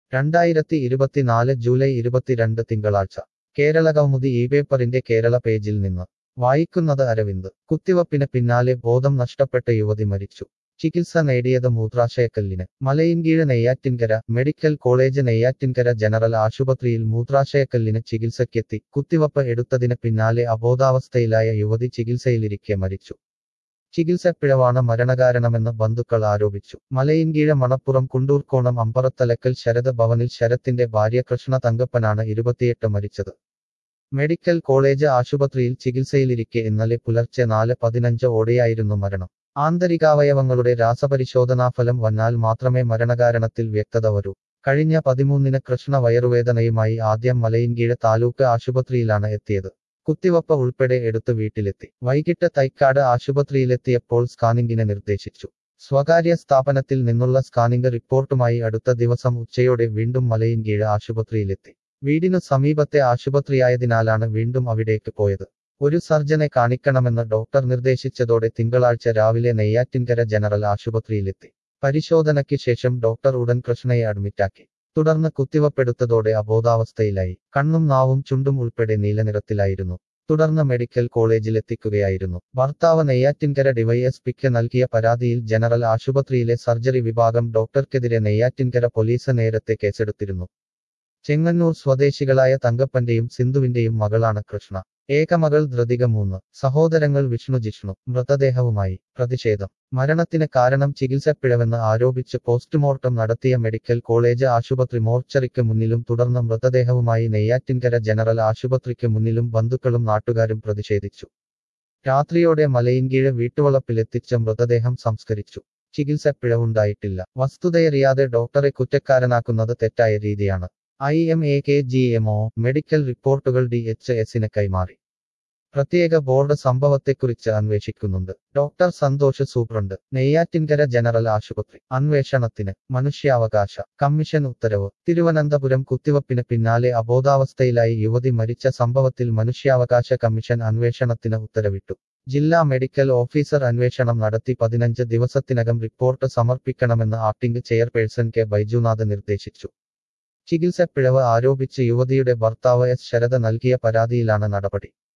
രണ്ടായിരത്തി ഇരുപത്തിനാല് ജൂലൈ ഇരുപത്തിരണ്ട് തിങ്കളാഴ്ച കേരള കൗമുദി ഈ പേപ്പറിന്റെ കേരള പേജിൽ നിന്ന് വായിക്കുന്നത് അരവിന്ദ് കുത്തിവപ്പിന് പിന്നാലെ ബോധം നഷ്ടപ്പെട്ട യുവതി മരിച്ചു ചികിത്സ നേടിയത് മൂത്രാശയക്കല്ലിന് Malayinkeezhu Neyyattinkara medical college Neyyattinkara general ആശുപത്രിയിൽ മൂത്രാശയക്കല്ലിന് ചികിത്സയ്ക്കെത്തി കുത്തിവപ്പ് എടുത്തതിന് പിന്നാലെ അബോധാവസ്ഥയിലായ യുവതി ചികിത്സയിലിരിക്കെ മരിച്ചു ചികിത്സപ്പിഴവാണ് മരണകാരണമെന്ന് ബന്ധുക്കൾ ആരോപിച്ചു മലയിൻകീഴ മണപ്പുറം കുണ്ടൂർക്കോണം അമ്പറത്തലക്കൽ ശരത് ഭവനിൽ ശരത്തിന്റെ ഭാര്യ കൃഷ്ണ തങ്കപ്പനാണ് ഇരുപത്തിയെട്ട് മരിച്ചത് മെഡിക്കൽ കോളേജ് ആശുപത്രിയിൽ ചികിത്സയിലിരിക്കെ ഇന്നലെ പുലർച്ചെ നാല് പതിനഞ്ച് ഓടെയായിരുന്നു മരണം ആന്തരികാവയവങ്ങളുടെ രാസപരിശോധനാഫലം വന്നാൽ മാത്രമേ മരണകാരണത്തിൽ വ്യക്തത വരൂ കഴിഞ്ഞ പതിമൂന്നിന് കൃഷ്ണ വയറുവേദനയുമായി ആദ്യം മലയിൻകീഴ് താലൂക്ക് ആശുപത്രിയിലാണ് എത്തിയത് കുത്തിവപ്പ് ഉൾപ്പെടെ എടുത്ത് വീട്ടിലെത്തി വൈകിട്ട് തൈക്കാട് ആശുപത്രിയിലെത്തിയപ്പോൾ സ്കാനിംഗിന് നിർദ്ദേശിച്ചു സ്വകാര്യ സ്ഥാപനത്തിൽ നിന്നുള്ള സ്കാനിംഗ് റിപ്പോർട്ടുമായി അടുത്ത ദിവസം ഉച്ചയോടെ വീണ്ടും മലയിൻകീഴ് ആശുപത്രിയിലെത്തി വീടിനു സമീപത്തെ ആശുപത്രിയായതിനാലാണ് വീണ്ടും അവിടേക്ക് പോയത് ഒരു സർജനെ കാണിക്കണമെന്ന് ഡോക്ടർ നിർദ്ദേശിച്ചതോടെ തിങ്കളാഴ്ച രാവിലെ നെയ്യാറ്റിൻകര ജനറൽ ആശുപത്രിയിലെത്തി പരിശോധനയ്ക്ക് ശേഷം ഡോക്ടർ ഉടൻ കൃഷ്ണയെ അഡ്മിറ്റാക്കി തുടർന്ന് കുത്തിവപ്പെടുത്തതോടെ അബോധാവസ്ഥയിലായി കണ്ണും നാവും ചുണ്ടും ഉൾപ്പെടെ നീലനിറത്തിലായിരുന്നു തുടർന്ന് മെഡിക്കൽ കോളേജിലെത്തിക്കുകയായിരുന്നു ഭർത്താവ് നെയ്യാറ്റിൻകര ഡിവൈഎസ്പിക്ക് നൽകിയ പരാതിയിൽ ജനറൽ ആശുപത്രിയിലെ സർജറി വിഭാഗം ഡോക്ടർക്കെതിരെ നെയ്യാറ്റിൻകര പോലീസ് നേരത്തെ കേസെടുത്തിരുന്നു ചെങ്ങന്നൂർ സ്വദേശികളായ തങ്കപ്പന്റെയും സിന്ധുവിന്റെയും മകളാണ് കൃഷ്ണ ഏകമകൾ ധൃതിക മൂന്ന് സഹോദരങ്ങൾ വിഷ്ണു ജിഷ്ണു മൃതദേഹവുമായി പ്രതിഷേധം മരണത്തിന് കാരണം ചികിത്സപ്പിഴവെന്ന് ആരോപിച്ച് പോസ്റ്റ്മോർട്ടം നടത്തിയ മെഡിക്കൽ കോളേജ് ആശുപത്രി മോർച്ചറിക്ക് മുന്നിലും തുടർന്ന് മൃതദേഹവുമായി നെയ്യാറ്റിൻകര ജനറൽ ആശുപത്രിക്ക് മുന്നിലും ബന്ധുക്കളും നാട്ടുകാരും പ്രതിഷേധിച്ചു രാത്രിയോടെ മലയിൻകീഴ് വീട്ടുവളപ്പിലെത്തിച്ച മൃതദേഹം സംസ്കരിച്ചു ചികിത്സപ്പിഴവുണ്ടായിട്ടില്ല വസ്തുതയറിയാതെ ഡോക്ടറെ കുറ്റക്കാരനാക്കുന്നത് തെറ്റായ രീതിയാണ് I M A K G M O medical റിപ്പോർട്ടുകൾ ഡി എച്ച് എസിന് കൈമാറി പ്രത്യേക ബോർഡ് സംഭവത്തെക്കുറിച്ച് അന്വേഷിക്കുന്നുണ്ട് doctor Santhosh superintendent Neyyattinkara general ആശുപത്രി അന്വേഷണത്തിന് മനുഷ്യാവകാശ കമ്മീഷൻ ഉത്തരവ് തിരുവനന്തപുരം കുത്തിവപ്പിന് പിന്നാലെ അബോധാവസ്ഥയിലായി യുവതി മരിച്ച സംഭവത്തിൽ മനുഷ്യാവകാശ കമ്മീഷൻ അന്വേഷണത്തിന് ഉത്തരവിട്ടു ജില്ലാ മെഡിക്കൽ ഓഫീസർ അന്വേഷണം നടത്തി പതിനഞ്ച് ദിവസത്തിനകം റിപ്പോർട്ട് സമർപ്പിക്കണമെന്ന് ആക്ടിംഗ് ചെയർപേഴ്സൺ കെ ബൈജുനാഥ് നിർദ്ദേശിച്ചു ചികിത്സപ്പിഴവ് ആരോപിച്ച് യുവതിയുടെ ഭർത്താവ് എസ് ശരദ നൽകിയ പരാതിയിലാണ് നടപടി